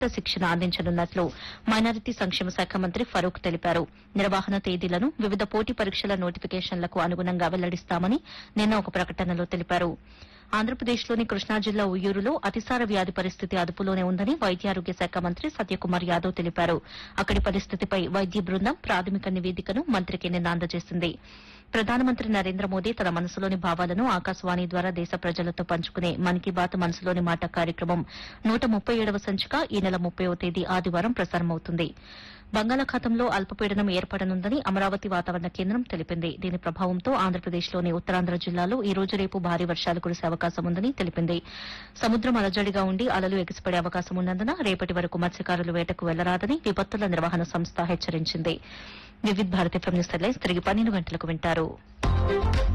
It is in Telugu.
శిక్షణ అందించనున్నట్లు మైనారిటీ సంక్షేమ శాఖ మంత్రి ఫరూక్ తెలిపారు నిర్వహణ తేదీలను వివిధ పోటీ పరీక్షల నోటిఫికేషన్లకు అనుగుణంగా వెల్లడిస్తామని నిన్న ఒక ప్రకటనలో తెలిపారు ఆంధ్రప్రదేశ్లోని కృష్ణా జిల్లా ఉయ్యూరులో అతిసార వ్యాధి పరిస్థితి అదుపులోనే ఉందని వైద్యారోగ్య శాఖ మంత్రి సత్యకుమార్ యాదవ్ తెలిపారు అక్కడి పరిస్థితిపై వైద్య బృందం ప్రాథమిక నివేదికను మంత్రికి నిన్న అందజేసింది ప్రధానమంత్రి నరేంద్ర మోదీ తన మనసులోని భావాలను ఆకాశవాణి ద్వారా దేశ ప్రజలతో పంచుకునే మన్ కీ బాత్ మనసులోని మాట కార్యక్రమం నూట ముప్పై ఏడవ సంచిక ఈ నెల ముప్పైవ తేదీ ఆదివారం ప్రసారమవుతుంది బంగాళాఖాతంలో అల్పపీడనం ఏర్పడనుందని అమరావతి వాతావరణ కేంద్రం తెలిపింది దీని ప్రభావంతో ఆంధ్రప్రదేశ్లోని ఉత్తరాంధ్ర జిల్లాలో ఈ రోజు రేపు భారీ వర్షాలు కురిసే అవకాశం ఉందని తెలిపింది సముద్రం అలజడిగా ఉండి అలలు ఎగిసిపడే అవకాశం ఉన్నందున రేపటి వరకు మత్స్యకారులు వేటకు వెళ్లరాదని విపత్తుల నిర్వహణ సంస్థ హెచ్చరించింది వివిధ భారతి ఎఫ్ఎం న్యూస్ హెడ్లైన్స్ తిరిగి పన్నెండు గంటలకు వింటారు